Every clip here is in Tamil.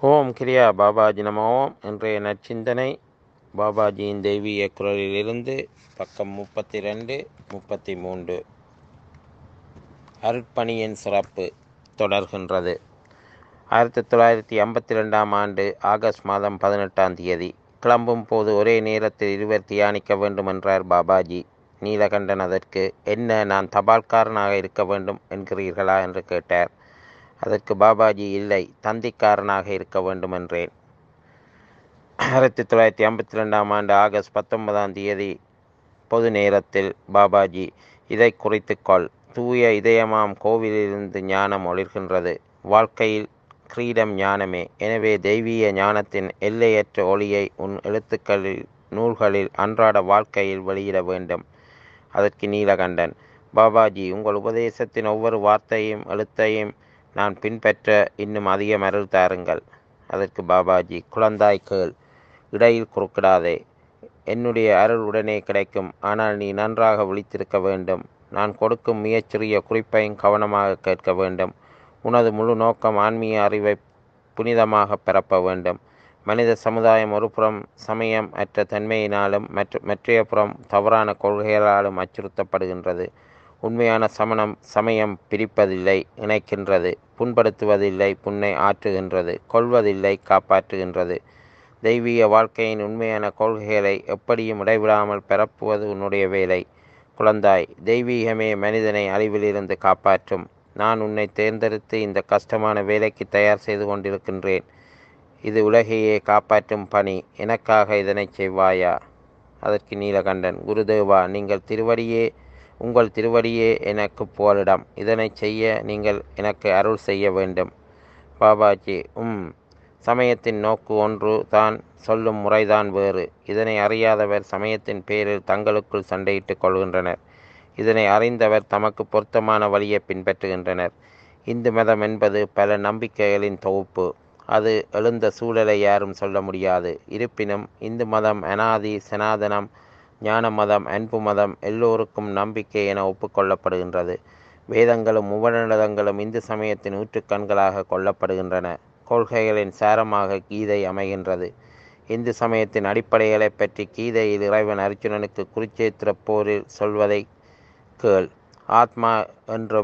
ஓம் கிரியா பாபாஜி நம ஓம் இன்றைய நற்சிந்தனை பாபாஜியின் தெய்வீக குரலிலிருந்து பக்கம் முப்பத்தி ரெண்டு முப்பத்தி மூன்று அருட்பணியின் சிறப்பு தொடர்கின்றது ஆயிரத்தி தொள்ளாயிரத்தி ஐம்பத்தி ரெண்டாம் ஆண்டு ஆகஸ்ட் மாதம் பதினெட்டாம் தேதி கிளம்பும் போது ஒரே நேரத்தில் இருவர் தியானிக்க வேண்டும் என்றார் பாபாஜி நீலகண்டன் அதற்கு என்ன நான் தபால்காரனாக இருக்க வேண்டும் என்கிறீர்களா என்று கேட்டார் அதற்கு பாபாஜி இல்லை தந்திக்காரனாக இருக்க வேண்டும் என்றேன் ஆயிரத்தி தொள்ளாயிரத்தி ஐம்பத்தி ரெண்டாம் ஆண்டு ஆகஸ்ட் பத்தொன்பதாம் தேதி பொது நேரத்தில் பாபாஜி இதை குறித்துக்கொள் தூய இதயமாம் கோவிலிருந்து ஞானம் ஒளிர்கின்றது வாழ்க்கையில் கிரீடம் ஞானமே எனவே தெய்வீக ஞானத்தின் எல்லையற்ற ஒளியை உன் எழுத்துக்களில் நூல்களில் அன்றாட வாழ்க்கையில் வெளியிட வேண்டும் அதற்கு நீலகண்டன் பாபாஜி உங்கள் உபதேசத்தின் ஒவ்வொரு வார்த்தையும் எழுத்தையும் நான் பின்பற்ற இன்னும் அதிகம் அருள் தாருங்கள் அதற்கு பாபாஜி குழந்தாய் கேள் இடையில் குறுக்கிடாதே என்னுடைய அருள் உடனே கிடைக்கும் ஆனால் நீ நன்றாக விழித்திருக்க வேண்டும் நான் கொடுக்கும் மிகச்சிறிய குறிப்பையும் கவனமாக கேட்க வேண்டும் உனது முழு நோக்கம் ஆன்மீக அறிவை புனிதமாக பரப்ப வேண்டும் மனித சமுதாயம் ஒருபுறம் சமயம் அற்ற தன்மையினாலும் மற்ற மற்றைய புறம் தவறான கொள்கைகளாலும் அச்சுறுத்தப்படுகின்றது உண்மையான சமணம் சமயம் பிரிப்பதில்லை இணைக்கின்றது புண்படுத்துவதில்லை புண்ணை ஆற்றுகின்றது கொள்வதில்லை காப்பாற்றுகின்றது தெய்வீக வாழ்க்கையின் உண்மையான கொள்கைகளை எப்படியும் இடைவிடாமல் பரப்புவது உன்னுடைய வேலை குழந்தாய் தெய்வீகமே மனிதனை அழிவிலிருந்து காப்பாற்றும் நான் உன்னை தேர்ந்தெடுத்து இந்த கஷ்டமான வேலைக்கு தயார் செய்து கொண்டிருக்கின்றேன் இது உலகையே காப்பாற்றும் பணி எனக்காக இதனை செய்வாயா அதற்கு நீலகண்டன் குருதேவா நீங்கள் திருவடியே உங்கள் திருவடியே எனக்கு புகலிடம் இதனை செய்ய நீங்கள் எனக்கு அருள் செய்ய வேண்டும் பாபாஜி உம் சமயத்தின் நோக்கு ஒன்று தான் சொல்லும் முறைதான் வேறு இதனை அறியாதவர் சமயத்தின் பேரில் தங்களுக்குள் சண்டையிட்டுக் கொள்கின்றனர் இதனை அறிந்தவர் தமக்கு பொருத்தமான வழியை பின்பற்றுகின்றனர் இந்து மதம் என்பது பல நம்பிக்கைகளின் தொகுப்பு அது எழுந்த சூழலை யாரும் சொல்ல முடியாது இருப்பினும் இந்து மதம் அனாதி சனாதனம் ஞான மதம் அன்பு மதம் எல்லோருக்கும் நம்பிக்கை என ஒப்புக்கொள்ளப்படுகின்றது வேதங்களும் உபநிடதங்களும் இந்து சமயத்தின் ஊற்றுக்கண்களாக கொள்ளப்படுகின்றன கொள்கைகளின் சாரமாக கீதை அமைகின்றது இந்து சமயத்தின் அடிப்படைகளை பற்றி கீதையில் இறைவன் அர்ஜுனனுக்கு குருச்சேத்திர போரில் சொல்வதை கேள் ஆத்மா என்றும்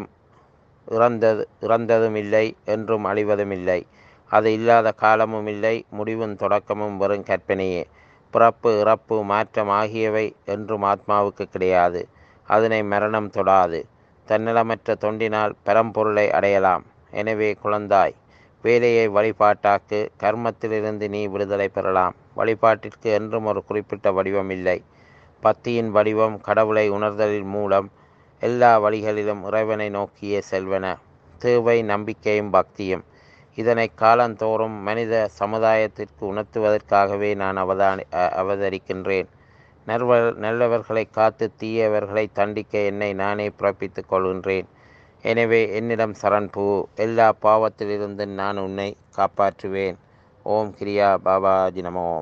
இறந்தது இறந்ததும் இல்லை என்றும் அழிவதும் இல்லை அது இல்லாத காலமும் இல்லை முடிவும் தொடக்கமும் வெறும் கற்பனையே பிறப்பு இறப்பு மாற்றம் ஆகியவை என்றும் ஆத்மாவுக்கு கிடையாது அதனை மரணம் தொடாது தன்னலமற்ற தொண்டினால் பரம்பொருளை அடையலாம் எனவே குழந்தாய் வேலையை வழிபாட்டாக்கு கர்மத்திலிருந்து நீ விடுதலை பெறலாம் வழிபாட்டிற்கு என்றும் ஒரு குறிப்பிட்ட வடிவம் இல்லை பக்தியின் வடிவம் கடவுளை உணர்தலின் மூலம் எல்லா வழிகளிலும் இறைவனை நோக்கியே செல்வன தேவை நம்பிக்கையும் பக்தியும் இதனை காலந்தோறும் மனித சமுதாயத்திற்கு உணர்த்துவதற்காகவே நான் அவதானி அவதரிக்கின்றேன் நல்வ நல்லவர்களை காத்து தீயவர்களை தண்டிக்க என்னை நானே பிறப்பித்துக் கொள்கின்றேன் எனவே என்னிடம் சரண் பூ எல்லா பாவத்திலிருந்து நான் உன்னை காப்பாற்றுவேன் ஓம் கிரியா பாபாஜி நமோ